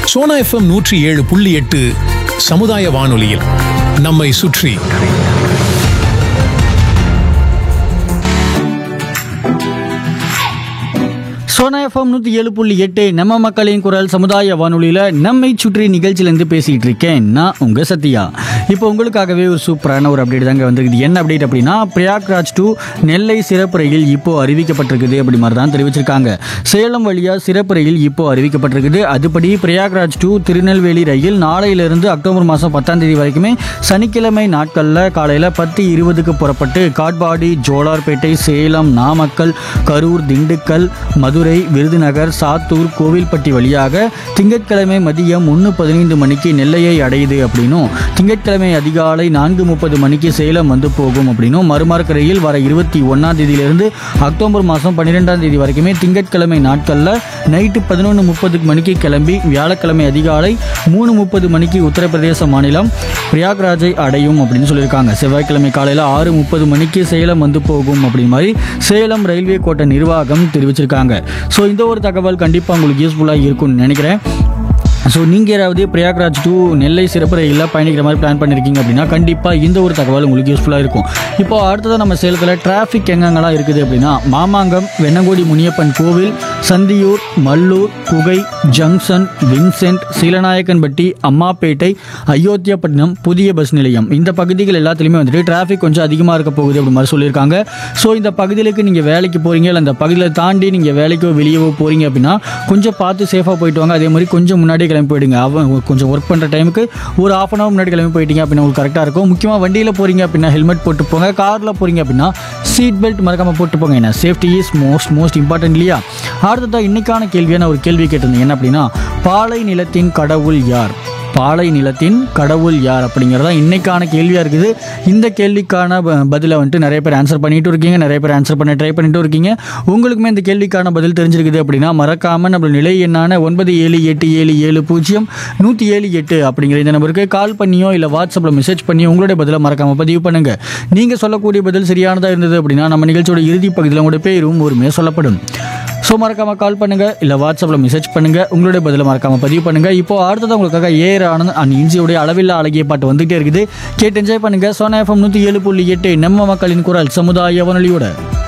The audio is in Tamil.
சோனா எஃப்எம் நூற்றி ஏழு புள்ளி எட்டு சமுதாய வானொலியில் நம்மை சுற்றி சோனா எஃப்எம் நூற்றி ஏழு புள்ளி எட்டு நம்ம மக்களின் குரல் சமுதாய வானொலியில் நம்மை சுற்றி நிகழ்ச்சியிலேருந்து பேசிகிட்டு இருக்கேன் நான் உங்கள் சத்யா இப்போ உங்களுக்காகவே ஒரு சூப்பரான ஒரு அப்டேட் தாங்க வந்திருக்குது என்ன அப்டேட் அப்படின்னா பிரயாக்ராஜ் டு நெல்லை சிறப்பு ரயில் இப்போ அறிவிக்கப்பட்டிருக்குது அப்படி மாதிரி தான் தெரிவிச்சிருக்காங்க சேலம் வழியாக சிறப்பு ரயில் இப்போ அறிவிக்கப்பட்டிருக்குது அதுபடி பிரயாக்ராஜ் டு திருநெல்வேலி ரயில் நாளையிலிருந்து அக்டோபர் மாதம் பத்தாம் தேதி வரைக்குமே சனிக்கிழமை நாட்களில் காலையில் பத்து இருபதுக்கு புறப்பட்டு காட்பாடி ஜோலார்பேட்டை சேலம் நாமக்கல் கரூர் திண்டுக்கல் மதுரை விருதுநகர் சாத்தூர் கோவில்பட்டி வழியாக திங்கட்கிழமை மதியம் ஒன்று பதினைந்து மணிக்கு நெல்லையை அடையுது அப்படின்னும் திங்கட்கிழமை அதிகாலை நான்கு முப்பது மணிக்கு சேலம் வந்து போகும் அப்படின்னும் மறுமார்க்க ரயில் வர இருபத்தி ஒன்றாம் தேதியிலிருந்து அக்டோபர் மாதம் பன்னிரெண்டாம் தேதி வரைக்குமே திங்கட்கிழமை நாட்களில் நைட்டு பதினொன்று முப்பது மணிக்கு கிளம்பி வியாழக்கிழமை அதிகாலை மூணு முப்பது மணிக்கு உத்தரப்பிரதேச மாநிலம் பிரயாக்ராஜை அடையும் அப்படின்னு சொல்லியிருக்காங்க செவ்வாய்க்கிழமை காலையில் ஆறு முப்பது மணிக்கு சேலம் வந்து போகும் அப்படின்னு மாதிரி சேலம் ரயில்வே கோட்ட நிர்வாகம் தெரிவிச்சிருக்காங்க ஸோ இந்த ஒரு தகவல் கண்டிப்பாக உங்களுக்கு யூஸ்ஃபுல்லாக இருக்கும்னு நினைக்கிறேன் ஸோ நீங்கள் யாராவது பிரயாக்ராஜ் டு நெல்லை சிறப்பு ரயிலில் பயணிக்கிற மாதிரி பிளான் பண்ணியிருக்கீங்க அப்படின்னா கண்டிப்பாக இந்த ஒரு தகவல் உங்களுக்கு யூஸ்ஃபுல்லாக இருக்கும் இப்போ அடுத்ததாக நம்ம சேலத்தில் டிராஃபிக் எங்கெங்கெல்லாம் இருக்குது அப்படின்னா மாமாங்கம் வெண்ணங்கோடி முனியப்பன் கோவில் சந்தியூர் மல்லூர் குகை ஜங்ஷன் வின்சென்ட் சீலநாயக்கன்பட்டி அம்மாப்பேட்டை அயோத்தியாப்பட்டினம் புதிய பஸ் நிலையம் இந்த பகுதிகள் எல்லாத்துலேயுமே வந்துட்டு டிராஃபிக் கொஞ்சம் அதிகமாக இருக்க போகுது அப்படி மாதிரி சொல்லியிருக்காங்க ஸோ இந்த பகுதிகளுக்கு நீங்கள் வேலைக்கு போகிறீங்க இல்லை அந்த பகுதியில் தாண்டி நீங்கள் வேலைக்கோ வெளியவோ போகிறீங்க அப்படின்னா கொஞ்சம் பார்த்து சேஃபாக போயிட்டு வாங்க அதே மாதிரி கொஞ்சம் முன்னாடியே கிளம்பி போயிடுங்க அவன் கொஞ்சம் ஒர்க் பண்ணுற டைமுக்கு ஒரு ஆஃப் அன் ஹவர் முன்னாடி கிளம்பி போயிட்டீங்க அப்படின்னா உங்களுக்கு கரெக்டாக இருக்கும் முக்கியமாக வண்டியில் போகிறீங்க அப்படின்னா ஹெல்மெட் போட்டு போங்க காரில் போகிறீங்க அப்படின்னா சீட் பெல்ட் மறக்காமல் போட்டு போங்க ஏன்னா safety is most most important இல்லையா அடுத்ததாக இன்னைக்கான கேள்வியான ஒரு கேள்வி கேட்டிருந்தேன் என்ன அப்படின்னா பாலை நிலத்தின் கடவுள் யார் பாலை நிலத்தின் கடவுள் யார் அப்படிங்கிறதா இன்னைக்கான கேள்வியாக இருக்குது இந்த கேள்விக்கான ப- பதிலை வந்துட்டு நிறைய பேர் ஆன்சர் பண்ணிட்டு இருக்கீங்க நிறைய பேர் ஆன்சர் பண்ண ட்ரை பண்ணிட்டு இருக்கீங்க உங்களுக்குமே இந்த கேள்விக்கான பதில் தெரிஞ்சிருக்குது அப்படின்னா மறக்காம நம்ம நிலை எண்ணான ஒன்பது ஏழு எட்டு ஏழு ஏழு பூஜ்ஜியம் நூற்றி ஏழு எட்டு அப்படிங்கிற இந்த நம்பருக்கு கால் பண்ணியோ இல்லை வாட்ஸ்அப்பில் மெசேஜ் பண்ணியோ உங்களுடைய பதிலை மறக்காம பதிவு பண்ணுங்க நீங்கள் சொல்லக்கூடிய பதில் சரியானதாக இருந்தது அப்படின்னா நம்ம நிகழ்ச்சியோட இறுதி பகுதியில் உங்களுடைய பேரும் ஒருமையாக சொல்லப்படும் ஸோ மறக்காம கால் பண்ணுங்க இல்லை வாட்ஸ்அப்பில் மெசேஜ் பண்ணுங்க உங்களுடைய பதிலை மறக்காம பதிவு பண்ணுங்க இப்போ அடுத்தது உங்களுக்காக ஏர் ஆனந்த் அண்ட் இன்ஜியோடைய அளவில்லா அழகிய பாட்டு வந்துகிட்டே இருக்குது கேட்டு என்ஜாய் பண்ணுங்க சோனா எஃப்எம் நூற்றி ஏழு புள்ளி எட்டு நம்ம மக்களின் குரல் சமுதாய வானொலியோட